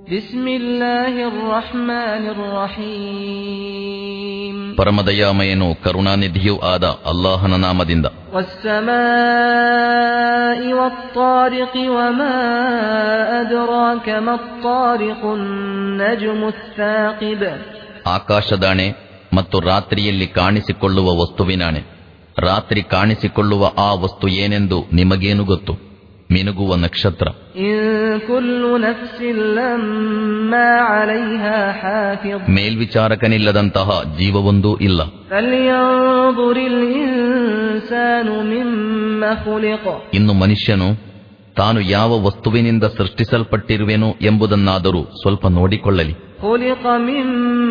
بسم الله الرحمن الرحيم ಪರಮದಯಾಮಯನು ಕರುಣಾನಿಧಿಯೂ ಆದ ಅಲ್ಲಾಹನ ನಾಮದಿಂದ والسماء والطارق وما أدراك ما الطارق النجم الثاقب ಆಕಾಶದಾಣೆ ಮತ್ತು ರಾತ್ರಿಯಲ್ಲಿ ಕಾಣಿಸಿಕೊಳ್ಳುವ ವಸ್ತುವಿನಾಣೆ ರಾತ್ರಿ ಕಾಣಿಸಿಕೊಳ್ಳುವ ಆ ವಸ್ತು ಏನೆಂದು ನಿಮಗೇನು ಗೊತ್ತು ಮಿನುಗುವ ನಕ್ಷತ್ರ إن كل نفس لما عليها حافظ ಮೇಲ್ವಿಚಾರಕನಿಲ್ಲದಂತಹ ಜೀವವೊಂದೂ ಇಲ್ಲ فلينظر الإنسان مما خلق ಇನ್ನು ಮನುಷ್ಯನು ತಾನು ಯಾವ ವಸ್ತುವಿನಿಂದ ಸೃಷ್ಟಿಸಲ್ಪಟ್ಟಿರುವೆನು ಎಂಬುದನ್ನಾದರೂ ಸ್ವಲ್ಪ ನೋಡಿಕೊಳ್ಳಲಿ خلق من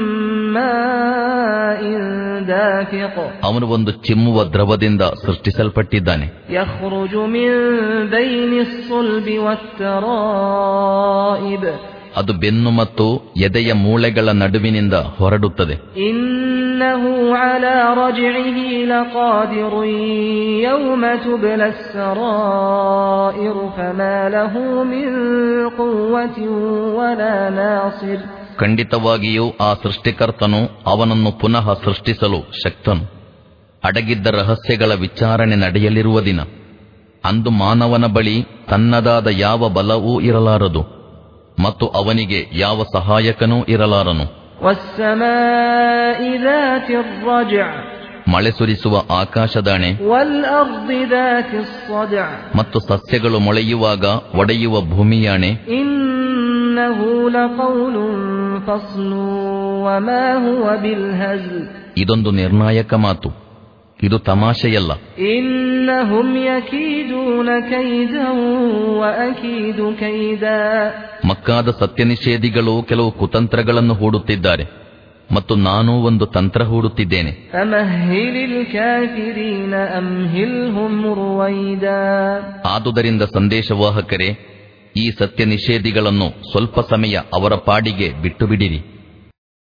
ماء دافق ಅವನು ಒಂದು ಚಿಮ್ಮುವ ದ್ರವದಿಂದ ಸೃಷ್ಟಿಸಲ್ಪಟ್ಟಿದ್ದಾನೆ يخرج من بين الصلب والترائب ಅದು ಬೆನ್ನು ಮತ್ತು ಎದೆಯ ಮೂಳೆಗಳ ನಡುವಿನಿಂದ ಹೊರಡುತ್ತದೆ إنه على رجعه لقادر يوم تبلى السرائر فما له من قوة ولا ناصر ಖಂಡಿತವಾಗಿಯೂ ಆ ಸೃಷ್ಟಿಕರ್ತನು ಅವನನ್ನು ಪುನಃ ಸೃಷ್ಟಿಸಲು ಶಕ್ತನು ಅಡಗಿದ್ದ ರಹಸ್ಯಗಳ ವಿಚಾರಣೆ ನಡೆಯಲಿರುವ ದಿನ ಅಂದು ಮಾನವನ ಬಳಿ ತನ್ನದಾದ ಯಾವ ಬಲವೂ ಇರಲಾರದು ಮತ್ತು ಅವನಿಗೆ ಯಾವ ಸಹಾಯಕನೂ ಇರಲಾರನು والسماء ذات الرجع ಮಳೆ ಸುರಿಸುವ ಆಕಾಶದಾಣೆ والأرض ذات الصدع ಮತ್ತು ಸಸ್ಯಗಳು ಮೊಳೆಯುವಾಗ ಒಡೆಯುವ ಭೂಮಿಯಾಣೆ إنه لقول فصل وما هو بالهزل ಇದೊಂದು ನಿರ್ಣಾಯಕ ಮಾತು ಇದು ತಮಾಷೆಯಲ್ಲ إنهم يكيدون كيدا وأكيد كيدا ಮಕ್ಕಾದ ಸತ್ಯನಿಷೇಧಿಗಳು ಕೆಲವು ಕುತಂತ್ರಗಳನ್ನು ಹೂಡುತ್ತಿದ್ದಾರೆ ಮತ್ತು ನಾನೂ ಒಂದು ತಂತ್ರ ಹೂಡುತ್ತಿದ್ದೇನೆ فمهل الكافرين أمهلهم رويدا ಆದುದರಿಂದ ಸಂದೇಶವಾಹಕರೇ ಈ ಸತ್ಯ ನಿಷೇಧಿಗಳನ್ನು ಸ್ವಲ್ಪ ಸಮಯ ಅವರ ಪಾಡಿಗೆ ಬಿಟ್ಟು ಬಿಡಿರಿ